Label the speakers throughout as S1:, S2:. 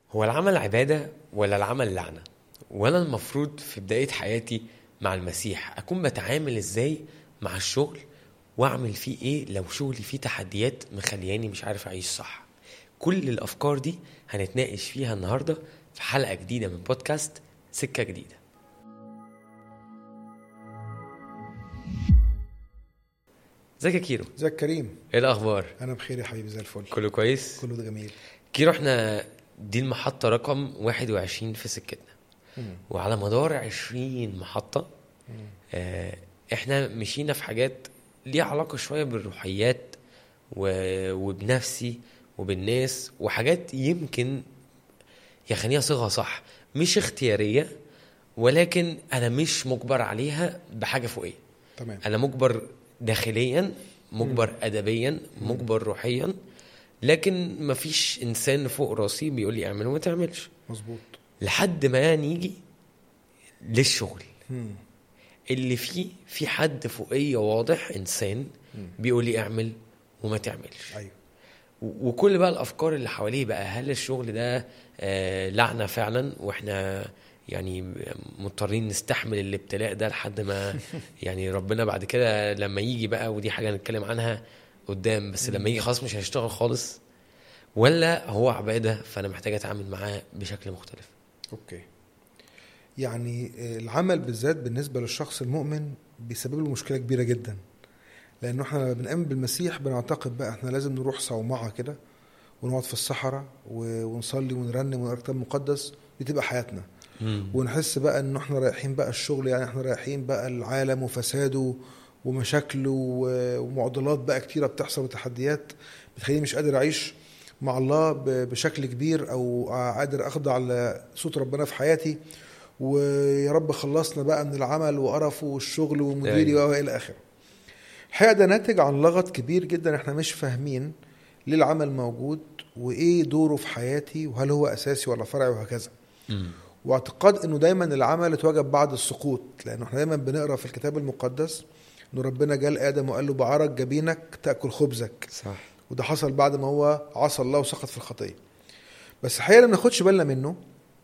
S1: هو العمل عبادة ولا العمل لعنة؟ وأنا المفروض في بداية حياتي مع المسيح أكون بتعامل إزاي مع الشغل وأعمل فيه إيه لو شغلي فيه تحديات مخلياني مش عارف أعيش صح كل الأفكار دي هنتناقش فيها النهاردة في حلقة جديدة من بودكاست سكة جديدة ازيك يا كيرو
S2: ازيك كريم
S1: ايه الاخبار
S2: انا بخير يا حبيبي زي الفل
S1: كله كويس
S2: كله ده جميل
S1: كيرو احنا دي المحطة رقم 21 في سكتنا وعلى مدار 20 محطة آه احنا مشينا في حاجات ليها علاقة شوية بالروحيات و- وبنفسي وبالناس وحاجات يمكن يخليها صيغة صح مش اختيارية ولكن انا مش مجبر عليها بحاجة فوقية
S2: تمام
S1: انا مجبر داخليا مجبر ادبيا مجبر روحيا لكن مفيش انسان فوق راسي بيقول لي اعمل وما تعملش
S2: مظبوط
S1: لحد ما نيجي للشغل
S2: مم.
S1: اللي فيه في حد فوقيه واضح انسان بيقول لي اعمل وما تعملش
S2: ايوه
S1: و- وكل بقى الافكار اللي حواليه بقى هل الشغل ده آه، لعنه فعلا واحنا يعني مضطرين نستحمل الابتلاء ده لحد ما يعني ربنا بعد كده لما يجي بقى ودي حاجه نتكلم عنها قدام بس لما يجي خلاص مش هيشتغل خالص ولا هو عباده فانا محتاج اتعامل معاه بشكل مختلف
S2: اوكي يعني آه، العمل بالذات بالنسبه للشخص المؤمن بيسبب له مشكله كبيره جدا لانه احنا لما بنامن بالمسيح بنعتقد بقى احنا لازم نروح صومعه كده ونقعد في الصحراء و- ونصلي ونرنم ونقرا كتاب مقدس دي تبقى حياتنا ونحس بقى ان احنا رايحين بقى الشغل يعني احنا رايحين بقى العالم وفساده ومشاكله و- ومعضلات بقى كتيره بتحصل وتحديات بتخليني مش قادر اعيش مع الله ب- بشكل كبير او قادر اخضع لصوت ربنا في حياتي ويا رب خلصنا بقى من العمل وقرفه والشغل ومديري
S1: أيوة.
S2: والى اخره. الحقيقه ده ناتج عن لغط كبير جدا احنا مش فاهمين ليه العمل موجود وايه دوره في حياتي وهل هو اساسي ولا فرعي وهكذا. واعتقاد انه دايما العمل اتوجب بعد السقوط لانه احنا دايما بنقرا في الكتاب المقدس انه ربنا جال ادم وقال له بعرق جبينك تاكل خبزك
S1: صح
S2: وده حصل بعد ما هو عصى الله وسقط في الخطيه بس الحقيقه ما ناخدش بالنا منه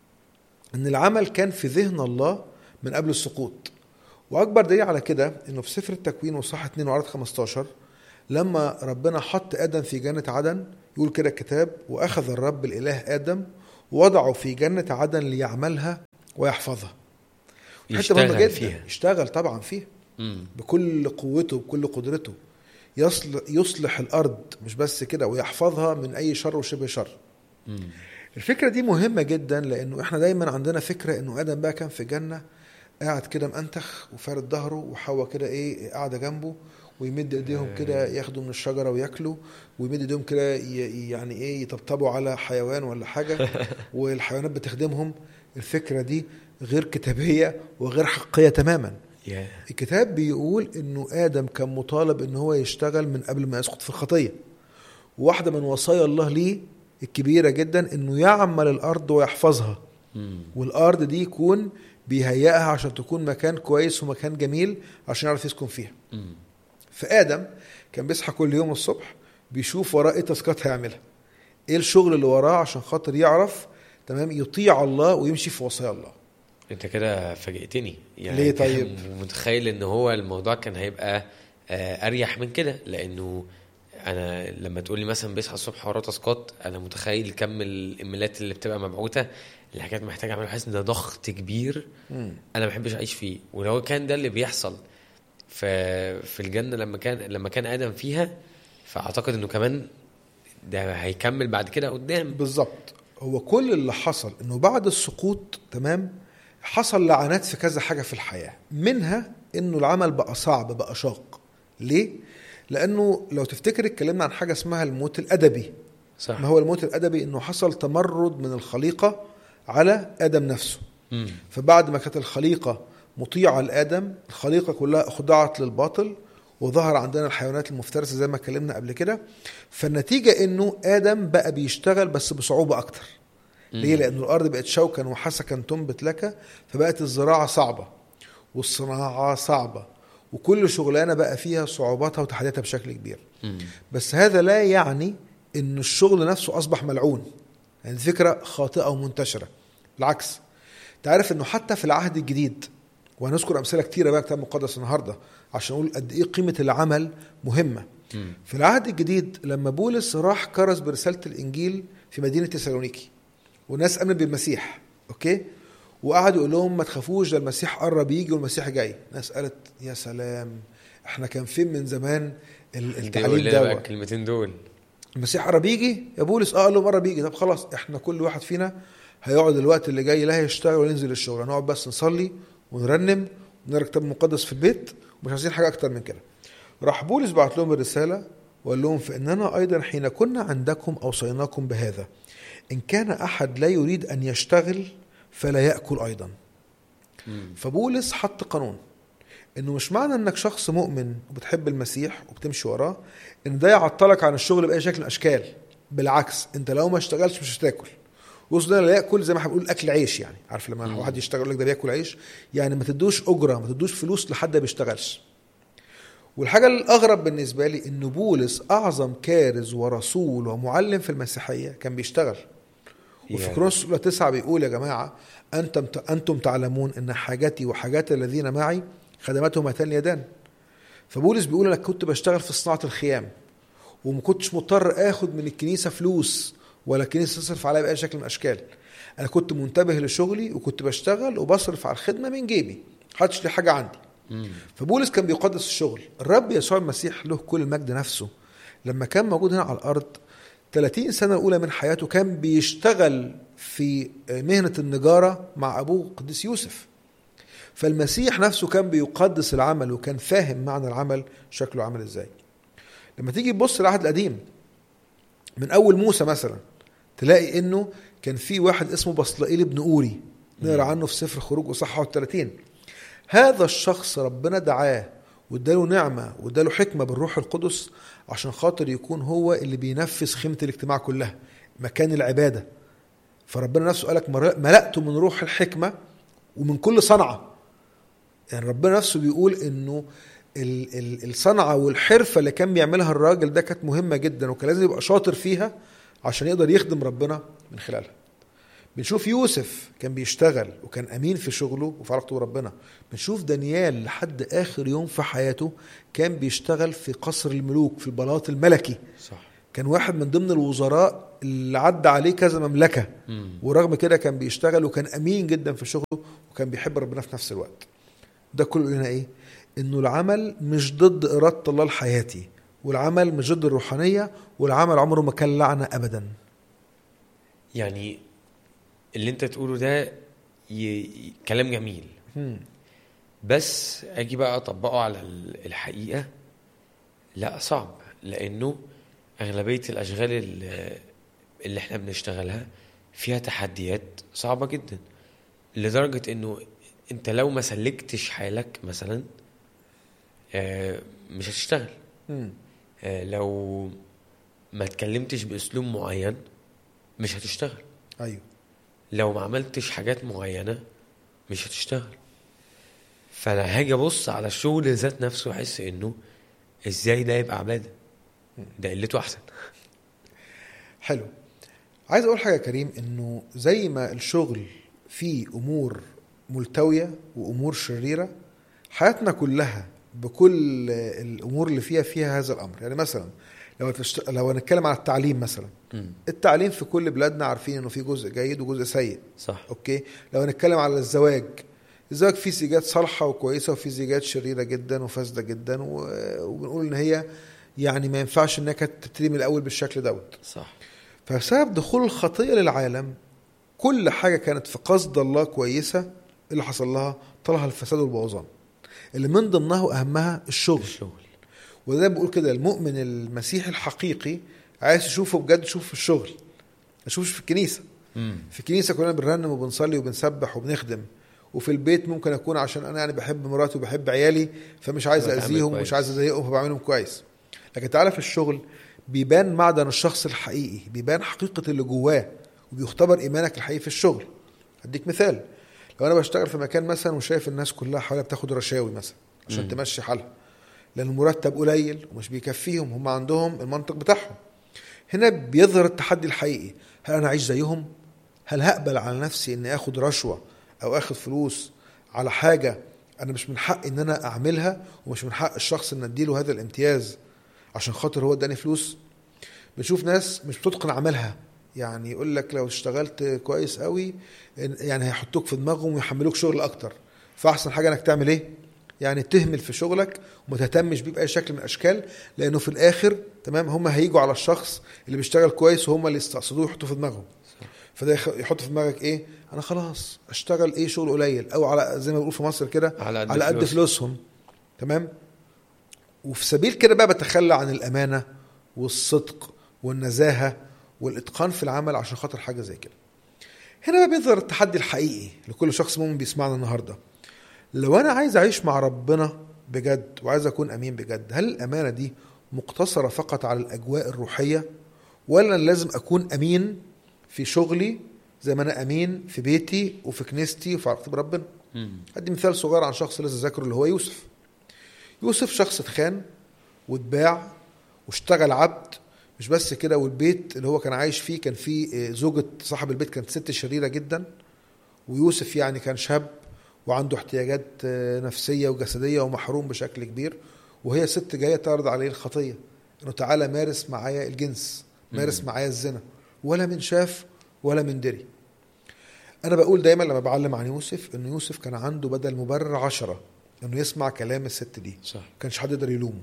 S2: ان العمل كان في ذهن الله من قبل السقوط واكبر دليل على كده انه في سفر التكوين وصح 2 وعدد 15 لما ربنا حط ادم في جنه عدن يقول كده الكتاب واخذ الرب الاله ادم ووضعه في جنه عدن ليعملها ويحفظها حتة مهمة
S1: يشتغل
S2: جداً.
S1: فيها
S2: يشتغل طبعا فيها
S1: مم.
S2: بكل قوته بكل قدرته يصلح, يصلح الارض مش بس كده ويحفظها من اي شر وشبه شر
S1: مم.
S2: الفكره دي مهمه جدا لانه احنا دايما عندنا فكره انه ادم بقى كان في جنه قاعد كده مأنتخ وفارد ظهره وحواء كده ايه قاعده جنبه ويمد ايديهم كده ياخدوا من الشجره وياكلوا ويمد ايديهم كده ي- يعني ايه يطبطبوا على حيوان ولا حاجه والحيوانات بتخدمهم الفكره دي غير كتابيه وغير حقيقيه تماما
S1: يا
S2: الكتاب بيقول انه ادم كان مطالب ان هو يشتغل من قبل ما يسقط في الخطيه واحده من وصايا الله ليه الكبيره جدا انه يعمل الارض ويحفظها
S1: مم.
S2: والارض دي يكون بيهيئها عشان تكون مكان كويس ومكان جميل عشان يعرف يسكن فيها
S1: مم.
S2: فادم كان بيصحى كل يوم الصبح بيشوف وراه ايه تاسكات هيعملها ايه الشغل اللي وراه عشان خاطر يعرف تمام يطيع الله ويمشي في وصايا الله
S1: انت كده فاجئتني يعني
S2: ليه
S1: كان
S2: طيب؟
S1: متخيل ان هو الموضوع كان هيبقى آه، اريح من كده لانه انا لما تقول لي مثلا بيصحى الصبح وراه تاسكات انا متخيل كم الايميلات اللي بتبقى مبعوثه اللي حاجات محتاج اعملها حاسس ان ده ضغط كبير
S2: مم.
S1: انا ما بحبش اعيش فيه ولو كان ده اللي بيحصل في في الجنه لما كان لما كان ادم فيها فاعتقد انه كمان ده هيكمل بعد كده قدام
S2: بالظبط هو كل اللي حصل انه بعد السقوط تمام حصل لعنات في كذا حاجه في الحياه منها انه العمل بقى صعب بقى شاق ليه لانه لو تفتكر اتكلمنا عن حاجه اسمها الموت الادبي
S1: صح
S2: ما هو الموت الادبي انه حصل تمرد من الخليقه على ادم نفسه
S1: مم.
S2: فبعد ما كانت الخليقه مطيعه لادم الخليقه كلها خضعت للباطل وظهر عندنا الحيوانات المفترسه زي ما اتكلمنا قبل كده فالنتيجه انه ادم بقى بيشتغل بس بصعوبه اكتر ليه لان الارض بقت شوكا وحسكا تنبت لك فبقت الزراعه صعبه والصناعه صعبه وكل شغلانه بقى فيها صعوباتها وتحدياتها بشكل كبير
S1: مم.
S2: بس هذا لا يعني ان الشغل نفسه اصبح ملعون يعني دي فكره خاطئه ومنتشره بالعكس تعرف انه حتى في العهد الجديد وهنذكر امثله كتيره بقى كتاب مقدس النهارده عشان نقول قد ايه قيمه العمل مهمه
S1: مم.
S2: في العهد الجديد لما بولس راح كرز برساله الانجيل في مدينه تسالونيكي والناس امنت بالمسيح اوكي وقعد يقول لهم ما تخافوش ده المسيح قرب يجي والمسيح جاي ناس قالت يا سلام احنا كان فين من زمان ال-
S1: يقول
S2: التعليم
S1: لنا بقى
S2: ده
S1: الكلمتين دول
S2: المسيح قرب يجي يا بولس اه قال لهم قرب يجي طب خلاص احنا كل واحد فينا هيقعد الوقت اللي جاي لا هيشتغل ولا ينزل الشغل هنقعد بس نصلي ونرنم ونقرا الكتاب المقدس في البيت ومش عايزين حاجه اكتر من كده راح بولس بعت لهم الرساله وقال لهم فاننا ايضا حين كنا عندكم اوصيناكم بهذا ان كان احد لا يريد ان يشتغل فلا ياكل ايضا
S1: مم.
S2: فبولس حط قانون انه مش معنى انك شخص مؤمن وبتحب المسيح وبتمشي وراه ان ده يعطلك عن الشغل باي شكل من الاشكال بالعكس انت لو ما اشتغلتش مش هتاكل وصل ده لا ياكل زي ما احنا بنقول اكل عيش يعني عارف لما
S1: مم.
S2: واحد يشتغل يقول لك ده بياكل عيش يعني ما تدوش اجره ما تدوش فلوس لحد ما بيشتغلش والحاجه الاغرب بالنسبه لي ان بولس اعظم كارز ورسول ومعلم في المسيحيه كان بيشتغل وفي
S1: يعني.
S2: كورنثوس الاولى تسعة بيقول يا جماعه انتم انتم تعلمون ان حاجتي وحاجات الذين معي خدمتهم هاتان اليدان فبولس بيقول انا كنت بشتغل في صناعه الخيام وما كنتش مضطر اخد من الكنيسه فلوس ولا الكنيسه تصرف عليا باي شكل من الاشكال انا كنت منتبه لشغلي وكنت بشتغل وبصرف على الخدمه من جيبي محدش لي حاجه عندي
S1: مم.
S2: فبولس كان بيقدس الشغل الرب يسوع المسيح له كل المجد نفسه لما كان موجود هنا على الارض 30 سنه الاولى من حياته كان بيشتغل في مهنه النجاره مع ابوه قديس يوسف فالمسيح نفسه كان بيقدس العمل وكان فاهم معنى العمل شكله عامل ازاي لما تيجي تبص العهد القديم من اول موسى مثلا تلاقي انه كان في واحد اسمه بصلائيل ابن اوري نقرا عنه في سفر خروج وصحة 30 هذا الشخص ربنا دعاه واداله نعمه واداله حكمه بالروح القدس عشان خاطر يكون هو اللي بينفذ خيمه الاجتماع كلها مكان العباده فربنا نفسه قالك ملأت من روح الحكمه ومن كل صنعه يعني ربنا نفسه بيقول انه ال- ال- الصنعه والحرفه اللي كان بيعملها الراجل ده كانت مهمه جدا وكان لازم يبقى شاطر فيها عشان يقدر يخدم ربنا من خلالها بنشوف يوسف كان بيشتغل وكان امين في شغله وفي علاقته بربنا بنشوف دانيال لحد اخر يوم في حياته كان بيشتغل في قصر الملوك في البلاط الملكي
S1: صح
S2: كان واحد من ضمن الوزراء اللي عدى عليه كذا مملكه
S1: مم.
S2: ورغم كده كان بيشتغل وكان امين جدا في شغله وكان بيحب ربنا في نفس الوقت ده كله لنا ايه انه العمل مش ضد اراده الله لحياتي والعمل مش ضد الروحانيه والعمل عمره ما كان لعنه ابدا
S1: يعني اللي انت تقوله ده ي... ي- كلام جميل
S2: مم.
S1: بس اجي بقى اطبقه على ال- الحقيقه لا صعب لانه اغلبيه الاشغال اللي, اللي احنا بنشتغلها فيها تحديات صعبه جدا لدرجه انه انت لو ما سلكتش حالك مثلا آه، مش هتشتغل
S2: مم.
S1: آه، لو ما اتكلمتش باسلوب معين مش هتشتغل
S2: ايوه
S1: لو ما عملتش حاجات معينة مش هتشتغل فانا هاجي ابص على الشغل ذات نفسه احس انه ازاي ده يبقى عبادة ده قلته احسن
S2: حلو عايز اقول حاجه يا كريم انه زي ما الشغل فيه امور ملتويه وامور شريره حياتنا كلها بكل الامور اللي فيها فيها هذا الامر يعني مثلا لو تشت... لو هنتكلم على التعليم مثلا التعليم في كل بلادنا عارفين انه في جزء جيد وجزء سيء
S1: صح
S2: اوكي لو هنتكلم على الزواج الزواج فيه زيجات صالحه وكويسه وفي زيجات شريره جدا وفاسده جدا و... وبنقول ان هي يعني ما ينفعش انها كانت تبتدي من الاول بالشكل دوت
S1: صح
S2: فبسبب دخول الخطيه للعالم كل حاجه كانت في قصد الله كويسه إيه اللي حصل لها طلعها الفساد والبوظان اللي من ضمنها واهمها الشغل
S1: الشغل
S2: وده بقول كده المؤمن المسيحي الحقيقي عايز يشوفه بجد يشوفه في الشغل ما يشوفش في الكنيسه
S1: مم.
S2: في الكنيسه كلنا بنرنم وبنصلي وبنسبح وبنخدم وفي البيت ممكن اكون عشان انا يعني بحب مراتي وبحب عيالي فمش عايز
S1: بتعمل
S2: اذيهم
S1: كويس.
S2: ومش عايز اضايقهم فبعملهم كويس لكن تعالى في الشغل بيبان معدن الشخص الحقيقي بيبان حقيقه اللي جواه وبيختبر ايمانك الحقيقي في الشغل اديك مثال لو انا بشتغل في مكان مثلا وشايف الناس كلها حواليا بتاخد رشاوي مثلا عشان
S1: مم.
S2: تمشي حالها لان المرتب قليل ومش بيكفيهم هم عندهم المنطق بتاعهم هنا بيظهر التحدي الحقيقي هل انا اعيش زيهم هل هقبل على نفسي اني اخد رشوه او اخد فلوس على حاجه انا مش من حق ان انا اعملها ومش من حق الشخص ان اديله هذا الامتياز عشان خاطر هو اداني فلوس بنشوف ناس مش بتتقن عملها يعني يقول لك لو اشتغلت كويس قوي يعني هيحطوك في دماغهم ويحملوك شغل اكتر فاحسن حاجه انك تعمل ايه يعني تهمل في شغلك وما تهتمش بيه باي شكل من الاشكال لانه في الاخر تمام هم هيجوا على الشخص اللي بيشتغل كويس وهم اللي يستقصدوه يحطوه في دماغهم فده يحط في دماغك ايه انا خلاص اشتغل ايه شغل قليل او على زي ما بيقول في مصر كده
S1: على قد
S2: على قد
S1: فلوس.
S2: فلوسهم تمام وفي سبيل كده بقى بتخلى عن الامانه والصدق والنزاهه والاتقان في العمل عشان خاطر حاجه زي كده هنا بقى بيظهر التحدي الحقيقي لكل شخص مؤمن بيسمعنا النهارده لو انا عايز اعيش مع ربنا بجد وعايز اكون امين بجد هل الامانه دي مقتصره فقط على الاجواء الروحيه ولا أنا لازم اكون امين في شغلي زي ما انا امين في بيتي وفي كنيستي وفي علاقتي بربنا
S1: مم.
S2: ادي مثال صغير عن شخص لسه ذاكره اللي هو يوسف يوسف شخص اتخان واتباع واشتغل عبد مش بس كده والبيت اللي هو كان عايش فيه كان فيه آه، زوجة صاحب البيت كانت ست شريرة جدا ويوسف يعني كان شاب وعنده احتياجات آه، نفسية وجسدية ومحروم بشكل كبير وهي ست جاية تعرض عليه الخطية انه تعالى مارس معايا الجنس مارس معايا الزنا ولا من شاف ولا من دري انا بقول دايما لما بعلم عن يوسف ان يوسف كان عنده بدل مبرر عشرة انه يسمع كلام الست دي
S1: صح
S2: كانش حد يقدر يلومه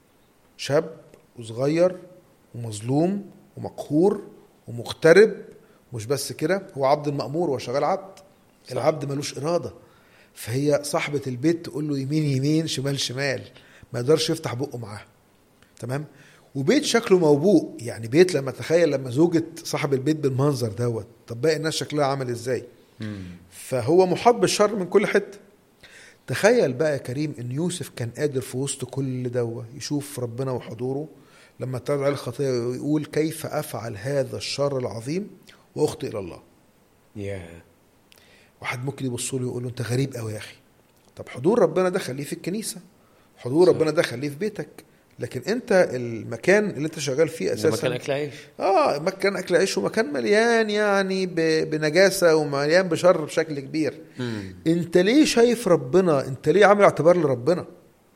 S2: شاب وصغير ومظلوم ومقهور ومغترب مش بس كده هو عبد المأمور وشغال عبد
S1: صح.
S2: العبد ملوش إرادة فهي صاحبة البيت تقول له يمين يمين شمال شمال ما يقدرش يفتح بقه معاها تمام وبيت شكله موبوء يعني بيت لما تخيل لما زوجة صاحب البيت بالمنظر دوت طب باقي الناس شكلها عامل ازاي
S1: مم.
S2: فهو محاط بالشر من كل حته تخيل بقى يا كريم ان يوسف كان قادر في وسط كل دوا يشوف ربنا وحضوره لما تعرض عليه الخطيه ويقول كيف افعل هذا الشر العظيم واخطئ الى الله
S1: يا
S2: واحد ممكن يبص له يقول له انت غريب قوي يا اخي طب حضور ربنا ده خليه في الكنيسه حضور
S1: صح.
S2: ربنا ده خليه في بيتك لكن انت المكان اللي انت شغال فيه
S1: ده مكان
S2: اساسا
S1: اكل عيش
S2: اه مكان اكل عيش ومكان مليان يعني ب- بنجاسه ومليان بشر بشكل كبير
S1: مم.
S2: انت ليه شايف ربنا انت ليه عامل اعتبار لربنا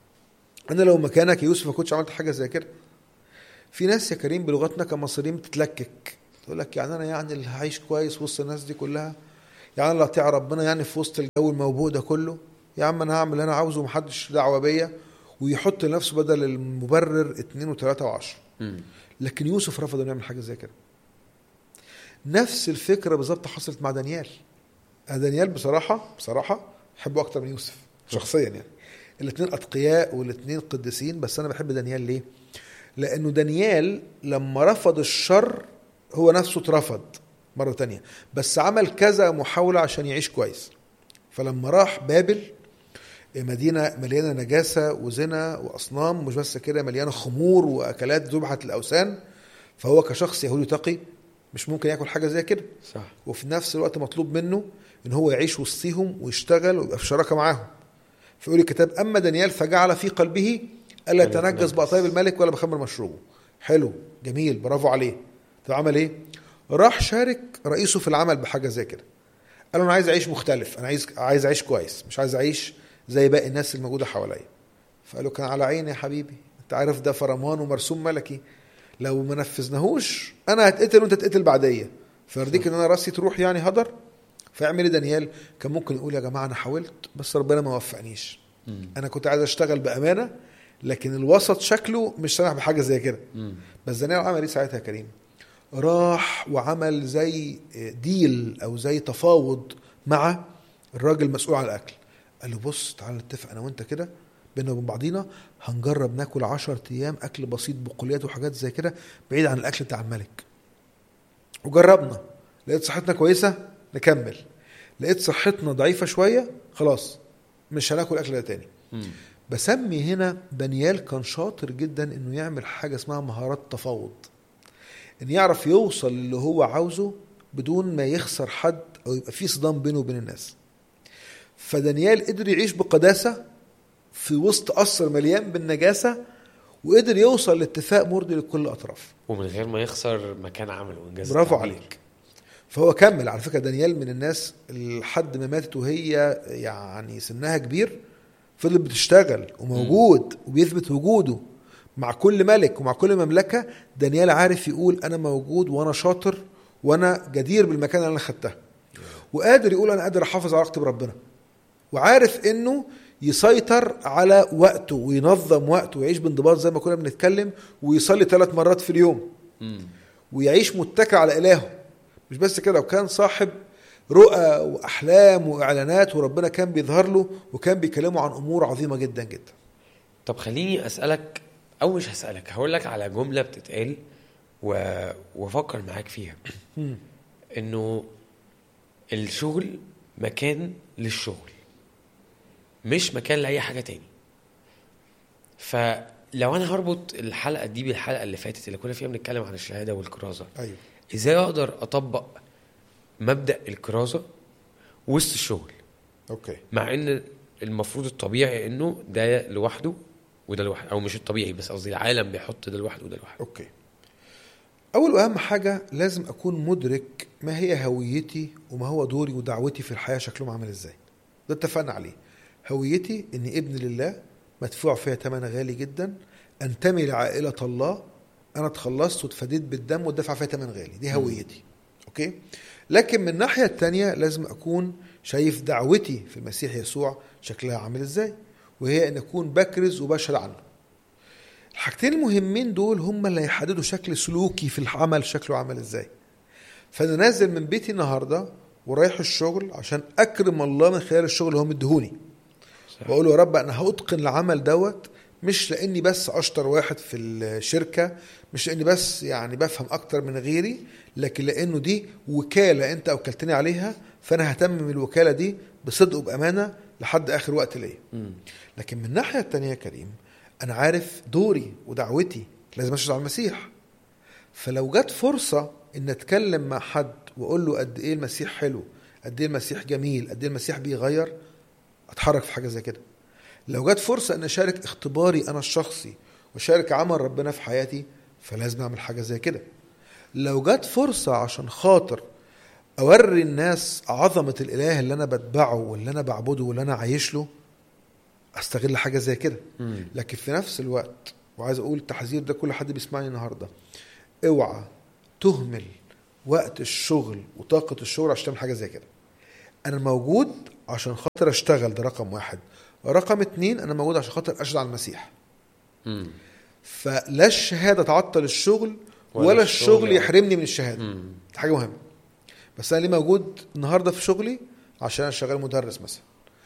S2: انا لو مكانك يا يوسف ما كنتش عملت حاجه زي كده في ناس يا كريم بلغتنا كمصريين بتتلكك تقول لك يعني انا يعني اللي هعيش كويس وسط الناس دي كلها يعني انا اطيع ربنا يعني في وسط الجو الموبوء ده كله يا عم انا هعمل اللي انا عاوزه ومحدش دعوه بيا ويحط لنفسه بدل المبرر اتنين وتلاته وعشرة
S1: مم.
S2: لكن يوسف رفض انه يعمل حاجه زي كده نفس الفكره بالظبط حصلت مع دانيال انا دانيال بصراحه بصراحه بحبه اكتر من يوسف شخصيا يعني الاثنين اتقياء والاثنين قديسين بس انا بحب دانيال ليه لانه دانيال لما رفض الشر هو نفسه اترفض مره تانية بس عمل كذا محاوله عشان يعيش كويس فلما راح بابل مدينة مليانة نجاسة وزنا وأصنام مش بس كده مليانة خمور وأكلات ذبحة الأوثان فهو كشخص يهودي تقي مش ممكن ياكل حاجة زي كده
S1: صح
S2: وفي نفس الوقت مطلوب منه ان هو يعيش وسطيهم ويشتغل ويبقى في شراكه معاهم فيقول الكتاب اما دانيال فجعل في قلبه الا
S1: ألا
S2: يتنجس
S1: يتنجس.
S2: بأطايب الملك ولا بخمر مشروبه حلو جميل برافو عليه طب عمل ايه راح شارك رئيسه في العمل بحاجه زي كده قال له انا عايز اعيش مختلف انا عايز عايز اعيش كويس مش عايز اعيش زي باقي الناس الموجوده حواليا فقال له كان على عيني يا حبيبي انت عارف ده فرمان ومرسوم ملكي لو ما نفذناهوش انا هتقتل وانت تقتل بعديه فيرضيك ان انا راسي تروح يعني هدر فيعمل ايه دانيال كان ممكن يقول يا جماعه انا حاولت بس ربنا ما وفقنيش
S1: مم.
S2: انا كنت عايز اشتغل بامانه لكن الوسط شكله مش سامح بحاجه زي كده
S1: مم.
S2: بس دانيال عمل ايه ساعتها يا كريم راح وعمل زي ديل او زي تفاوض مع الراجل المسؤول عن الاكل قال له بص تعال نتفق انا وانت كده بينا وبين بعضينا هنجرب ناكل 10 ايام اكل بسيط بقوليات وحاجات زي كده بعيد عن الاكل بتاع الملك وجربنا لقيت صحتنا كويسه نكمل لقيت صحتنا ضعيفه شويه خلاص مش هناكل اكل ده تاني
S1: مم.
S2: بسمي هنا دانيال كان شاطر جدا انه يعمل حاجه اسمها مهارات تفاوض ان يعرف يوصل للي هو عاوزه بدون ما يخسر حد او يبقى في صدام بينه وبين الناس فدانيال قدر يعيش بقداسه في وسط قصر مليان بالنجاسه وقدر يوصل لاتفاق مرضي لكل الاطراف
S1: ومن غير ما يخسر مكان عمله وانجاز
S2: برافو
S1: التعبير.
S2: عليك فهو كمل على فكره دانيال من الناس لحد ما ماتت وهي يعني سنها كبير فضلت بتشتغل وموجود وبيثبت وجوده مع كل ملك ومع كل مملكه دانيال عارف يقول انا موجود وانا شاطر وانا جدير بالمكان اللي انا خدتها وقادر يقول انا قادر احافظ على علاقتي بربنا وعارف انه يسيطر على وقته وينظم وقته ويعيش بانضباط زي ما كنا بنتكلم ويصلي ثلاث مرات في اليوم
S1: مم.
S2: ويعيش متكل على إلهه مش بس كده وكان صاحب رؤى وأحلام وإعلانات وربنا كان بيظهر له وكان بيكلمه عن أمور عظيمة جدا جدا
S1: طب خليني اسالك او مش هسالك هقول لك على جمله بتتقال و... وافكر معاك فيها انه الشغل مكان للشغل مش مكان لاي حاجه تاني فلو انا هربط الحلقه دي بالحلقه اللي فاتت اللي كنا فيها بنتكلم عن الشهاده والكرازه
S2: أيوه
S1: ازاي اقدر اطبق مبدا الكرازه وسط الشغل
S2: أوكي
S1: مع ان المفروض الطبيعي انه ده لوحده وده لوحده او مش الطبيعي بس قصدي العالم بيحط ده لوحده وده لوحده
S2: أوكي أول وأهم حاجة لازم أكون مدرك ما هي هويتي وما هو دوري ودعوتي في الحياة شكلهم عامل إزاي ده اتفقنا عليه هويتي إني ابن لله مدفوع فيها ثمن غالي جدا أنتمي لعائلة الله أنا اتخلصت واتفديت بالدم ودفع فيها ثمن غالي دي هويتي أوكي لكن من الناحية التانية لازم أكون شايف دعوتي في المسيح يسوع شكلها عامل إزاي وهي أن أكون بكرز وبشهد عنه الحاجتين المهمين دول هم اللي هيحددوا شكل سلوكي في العمل شكله عامل ازاي فانا نازل من بيتي النهارده ورايح الشغل عشان اكرم الله من خلال الشغل اللي هو مديهوني واقول له يا رب انا هاتقن العمل دوت مش لاني بس اشطر واحد في الشركه مش لاني بس يعني بفهم اكتر من غيري لكن لانه دي وكاله انت اوكلتني عليها فانا هتمم الوكاله دي بصدق وبامانه لحد اخر وقت ليا
S1: مم.
S2: لكن من الناحيه التانيه يا كريم انا عارف دوري ودعوتي لازم اشهد على المسيح فلو جت فرصه ان اتكلم مع حد واقول له قد ايه المسيح حلو قد ايه المسيح جميل قد ايه المسيح بيغير اتحرك في حاجه زي كده لو جت فرصه ان اشارك اختباري انا الشخصي واشارك عمل ربنا في حياتي فلازم اعمل حاجه زي كده لو جت فرصه عشان خاطر اوري الناس عظمه الاله اللي انا بتبعه واللي انا بعبده واللي انا عايش له استغل حاجه زي كده
S1: مم.
S2: لكن في نفس الوقت وعايز اقول التحذير ده كل حد بيسمعني النهارده اوعى تهمل وقت الشغل وطاقه الشغل عشان تعمل حاجه زي كده انا موجود عشان خاطر اشتغل ده رقم واحد رقم اتنين انا موجود عشان خاطر اشهد على المسيح
S1: مم.
S2: فلا الشهاده تعطل الشغل
S1: ولا
S2: ولا,
S1: الشغل
S2: الشغل يحرمني من الشهاده
S1: مم.
S2: دي حاجه مهمه بس انا ليه موجود النهارده في شغلي عشان انا شغال مدرس مثلا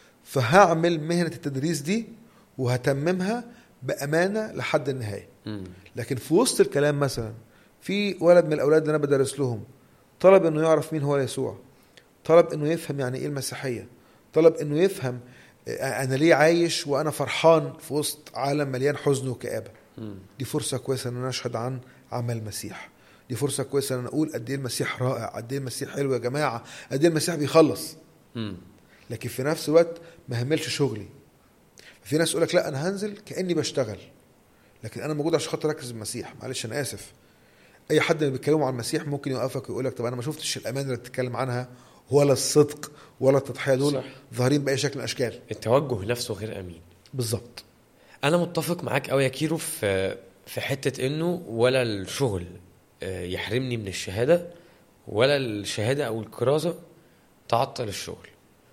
S2: فهعمل مهنه التدريس دي وهتممها بامانه لحد النهايه
S1: مم.
S2: لكن في وسط الكلام مثلا في ولد من الاولاد اللي انا بدرس لهم طلب انه يعرف مين هو يسوع طلب انه يفهم يعني ايه المسيحيه طلب انه يفهم آه، انا ليه عايش وانا فرحان في وسط عالم مليان حزن وكآبه
S1: مم.
S2: دي فرصة كويسة ان انا اشهد عن عمل المسيح دي فرصة كويسة ان انا اقول قد ايه المسيح رائع قد ايه المسيح حلو يا جماعة قد ايه المسيح بيخلص
S1: مم.
S2: لكن في نفس الوقت ما هملش شغلي في ناس يقول لك لا انا هنزل كاني بشتغل لكن انا موجود عشان خاطر اركز بالمسيح معلش انا اسف اي حد اللي بيتكلموا عن المسيح ممكن يوقفك ويقول لك طب انا ما شفتش الامانه اللي بتتكلم عنها ولا الصدق ولا التضحيه دول
S1: صح.
S2: ظاهرين باي شكل من الاشكال
S1: التوجه نفسه غير امين
S2: بالظبط
S1: انا متفق معاك قوي يا كيرو في في حته انه ولا الشغل آه، يحرمني من الشهاده ولا الشهاده او الكرازه تعطل الشغل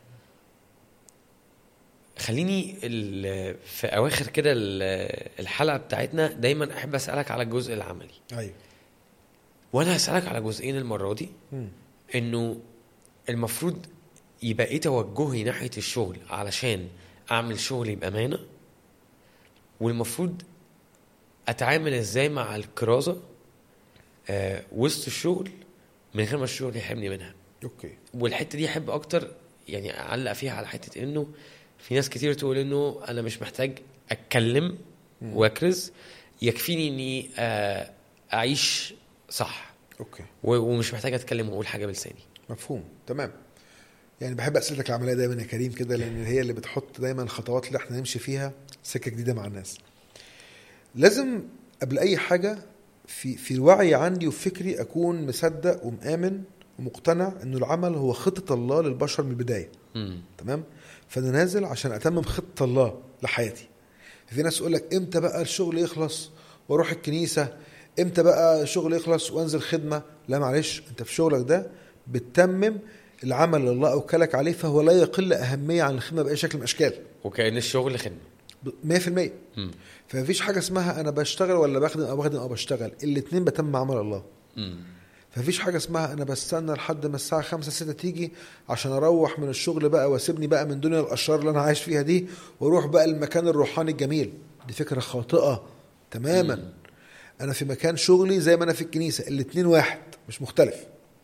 S1: خليني ال- في اواخر كده ال- الحلقه بتاعتنا دايما احب اسالك على الجزء العملي
S2: ايوه
S1: وانا هسالك على جزئين المره دي انه المفروض يبقى ايه توجهي ناحيه الشغل علشان اعمل شغلي بامانه والمفروض اتعامل ازاي مع الكرازه آه وسط الشغل من غير ما الشغل يحرمني منها
S2: اوكي
S1: والحته دي احب اكتر يعني اعلق فيها على حته انه في ناس كتير تقول انه انا مش محتاج اتكلم
S2: مم.
S1: واكرز يكفيني اني آه اعيش صح
S2: اوكي
S1: و- ومش محتاج اتكلم واقول حاجه بلساني
S2: مفهوم تمام يعني بحب اسئلتك العمليه دايما يا كريم كده لان هي اللي بتحط دايما الخطوات اللي احنا نمشي فيها سكه جديده مع الناس لازم قبل اي حاجه في في الوعي عندي وفكري اكون مصدق ومآمن ومقتنع انه العمل هو خطه الله للبشر من البدايه
S1: مم.
S2: تمام فانا نازل عشان اتمم خطه الله لحياتي في ناس يقول لك امتى بقى الشغل يخلص واروح الكنيسه امتى بقى الشغل يخلص وانزل خدمه لا معلش انت في شغلك ده بتتمم العمل اللي الله اوكلك عليه فهو لا يقل اهميه عن الخدمه باي شكل من الاشكال
S1: وكأن الشغل خدمة
S2: ب- 100%
S1: مم.
S2: فمفيش حاجه اسمها انا بشتغل ولا بخدم او بخدم او بشتغل الاثنين بتم عمل الله
S1: مم.
S2: فمفيش حاجه اسمها انا بستنى لحد ما الساعه 5 6 تيجي عشان اروح من الشغل بقى واسيبني بقى من دنيا الاشرار اللي انا عايش فيها دي واروح بقى المكان الروحاني الجميل دي فكره خاطئه تماما انا في مكان شغلي زي ما انا في الكنيسه الاتنين واحد مش مختلف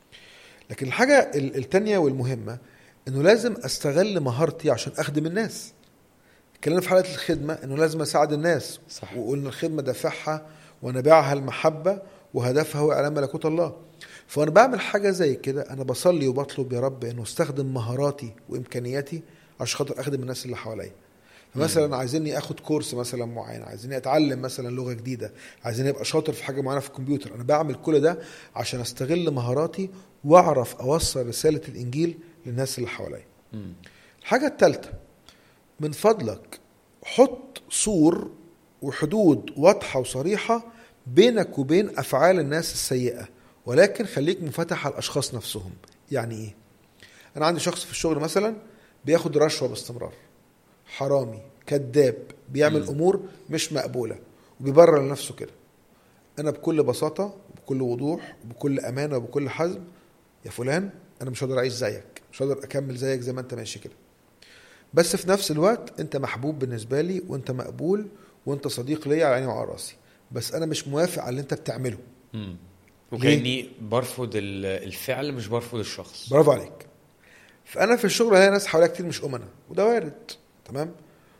S2: لكن الحاجه ال- التانية والمهمه انه لازم استغل مهارتي عشان اخدم الناس اتكلمنا في حلقه الخدمه انه لازم اساعد الناس
S1: صح.
S2: وقلنا الخدمه دافعها ونبيعها المحبه وهدفها هو اعلان ملكوت الله فانا بعمل حاجه زي كده انا بصلي وبطلب يا رب انه استخدم مهاراتي وامكانياتي عشان خاطر اخدم الناس اللي حواليا فمثلا عايزيني اخد كورس مثلا معين عايزيني اتعلم مثلا لغه جديده عايزيني ابقى شاطر في حاجه معينه في الكمبيوتر انا بعمل كل ده عشان استغل مهاراتي واعرف اوصل رساله الانجيل للناس اللي حواليا
S1: مم.
S2: الحاجة الثالثة من فضلك حط سور وحدود واضحة وصريحة بينك وبين أفعال الناس السيئة ولكن خليك منفتح على الأشخاص نفسهم يعني إيه؟ أنا عندي شخص في الشغل مثلا بياخد رشوة باستمرار حرامي كذاب بيعمل
S1: مم.
S2: أمور مش مقبولة وبيبرر لنفسه كده أنا بكل بساطة بكل وضوح بكل أمانة وبكل حزم يا فلان أنا مش هقدر أعيش زيك مش هقدر أكمل زيك زي ما أنت ماشي كده بس في نفس الوقت انت محبوب بالنسبه لي وانت مقبول وانت صديق ليا على عيني وعلى راسي بس انا مش موافق على اللي انت بتعمله
S1: مم. وكأني برفض ال- الفعل مش برفض الشخص
S2: برافو عليك فانا في الشغل هلاقي ناس حواليا كتير مش امنا وده وارد تمام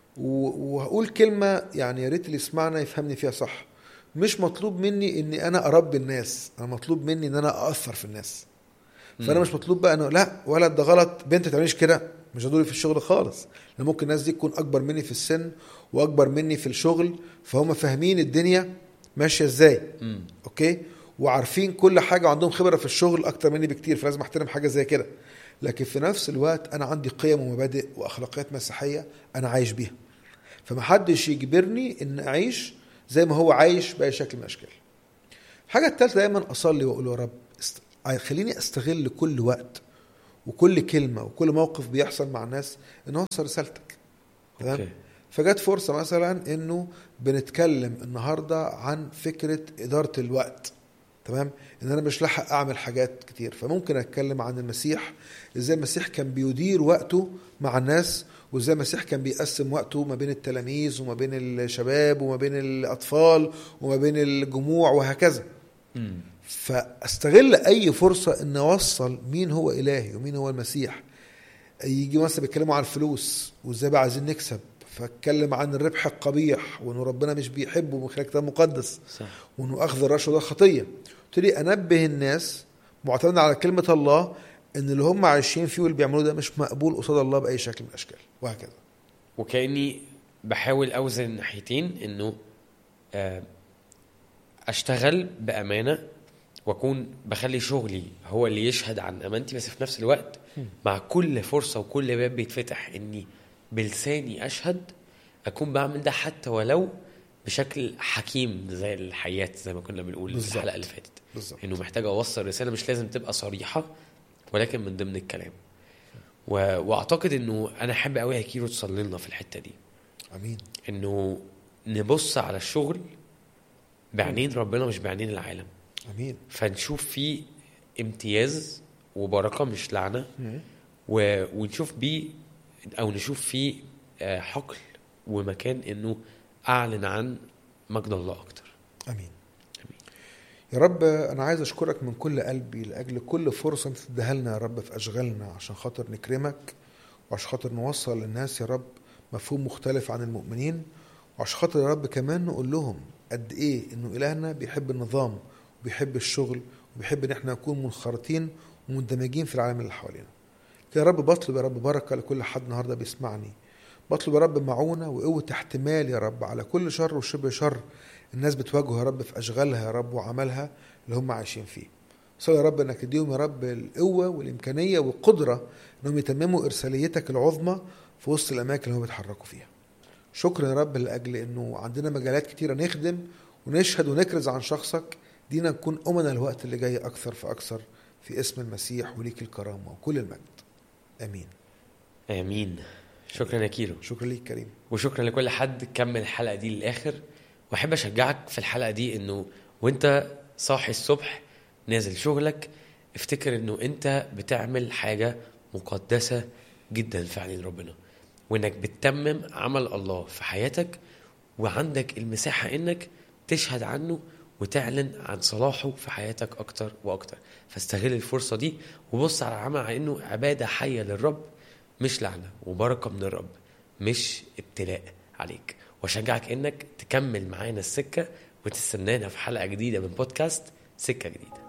S2: و- وهقول كلمه يعني يا ريت اللي يسمعنا يفهمني فيها صح مش مطلوب مني اني انا اربي الناس انا مطلوب مني ان انا اثر في الناس فانا
S1: مم.
S2: مش مطلوب بقى انه لا ولد ده غلط بنت ما تعمليش كده مش هدوري في الشغل خالص لان ممكن الناس دي تكون اكبر مني في السن واكبر مني في الشغل فهم فاهمين الدنيا ماشيه ازاي
S1: مم.
S2: اوكي وعارفين كل حاجه وعندهم خبره في الشغل اكتر مني بكتير فلازم احترم حاجه زي كده لكن في نفس الوقت انا عندي قيم ومبادئ واخلاقيات مسيحيه انا عايش بيها فمحدش يجبرني ان اعيش زي ما هو عايش باي شكل من الاشكال الحاجه الثالثه دايما اصلي واقول يا رب است... خليني استغل كل وقت وكل كلمه وكل موقف بيحصل مع الناس ان اوصل رسالتك تمام
S1: اوكي
S2: فجت فرصه مثلا انه بنتكلم النهارده عن فكره اداره الوقت تمام ان انا مش لاحق اعمل حاجات كتير فممكن اتكلم عن المسيح ازاي المسيح كان بيدير وقته مع الناس وازاي المسيح كان بيقسم وقته ما بين التلاميذ وما بين الشباب وما بين الاطفال وما بين الجموع وهكذا
S1: مم.
S2: فاستغل اي فرصه ان اوصل مين هو الهي ومين هو المسيح يجي مثلا بيتكلموا عن الفلوس وازاي بقى عايزين نكسب فاتكلم عن الربح القبيح وانه ربنا مش بيحبه من خلال كتاب مقدس
S1: صح
S2: وانه اخذ الرشوه ده خطيه ابتدي انبه الناس معتمد على كلمه الله ان اللي هم عايشين فيه واللي بيعملوه ده مش مقبول قصاد الله باي شكل من الاشكال وهكذا
S1: وكاني بحاول اوزن الناحيتين انه آه، اشتغل بامانه واكون بخلي شغلي هو اللي يشهد عن امانتي بس في نفس الوقت مع كل فرصه وكل باب بيتفتح اني بلساني اشهد اكون بعمل ده حتى ولو بشكل حكيم زي الحياه زي ما كنا بنقول في
S2: بالظبط.
S1: الحلقه اللي فاتت
S2: بالظبط
S1: انه محتاج اوصل رساله مش لازم تبقى صريحه ولكن من ضمن الكلام و... واعتقد انه انا احب قوي يا كيرو تصلي لنا في الحته دي
S2: امين
S1: انه نبص على الشغل بعينين ربنا مش بعينين العالم
S2: امين
S1: فنشوف فيه امتياز وبركه مش لعنه و... ونشوف بيه او نشوف فيه آه، حقل ومكان انه اعلن عن مجد الله اكتر
S2: امين يا رب انا عايز اشكرك من كل قلبي لاجل كل فرصه انت تديها لنا يا رب في اشغالنا عشان خاطر نكرمك وعشان خاطر نوصل للناس يا رب مفهوم مختلف عن المؤمنين وعشان خاطر يا رب كمان نقول لهم قد ايه انه الهنا بيحب النظام وبيحب الشغل وبيحب ان احنا نكون منخرطين ومندمجين في العالم اللي حوالينا يا رب بطلب يا رب بركه لكل حد النهارده بيسمعني بطلب يا رب معونه وقوه احتمال يا رب على كل شر وشبه شر الناس بتواجهه يا رب في اشغالها يا رب وعملها اللي هم عايشين فيه صلي يا رب انك تديهم يا رب القوه والامكانيه والقدره انهم يتمموا ارساليتك العظمى في وسط الاماكن اللي هم بيتحركوا فيها شكرا يا رب لاجل انه عندنا مجالات كتيره نخدم ونشهد ونكرز عن شخصك دينا نكون امنا الوقت اللي جاي اكثر فاكثر في اسم المسيح وليك الكرامه وكل المجد امين
S1: امين شكرا يا كيرو
S2: شكرا ليك كريم
S1: وشكرا لكل حد كمل الحلقه دي للاخر واحب اشجعك في الحلقه دي انه وانت صاحي الصبح نازل شغلك افتكر انه انت بتعمل حاجه مقدسه جدا في عين ربنا وانك بتتمم عمل الله في حياتك وعندك المساحه انك تشهد عنه وتعلن عن صلاحه في حياتك اكتر واكتر فاستغل الفرصه دي وبص على العمل على انه عباده حيه للرب مش لعنه وبركه من الرب مش ابتلاء عليك واشجعك انك تكمل معانا السكه وتستنانا في حلقه جديده من بودكاست سكه جديده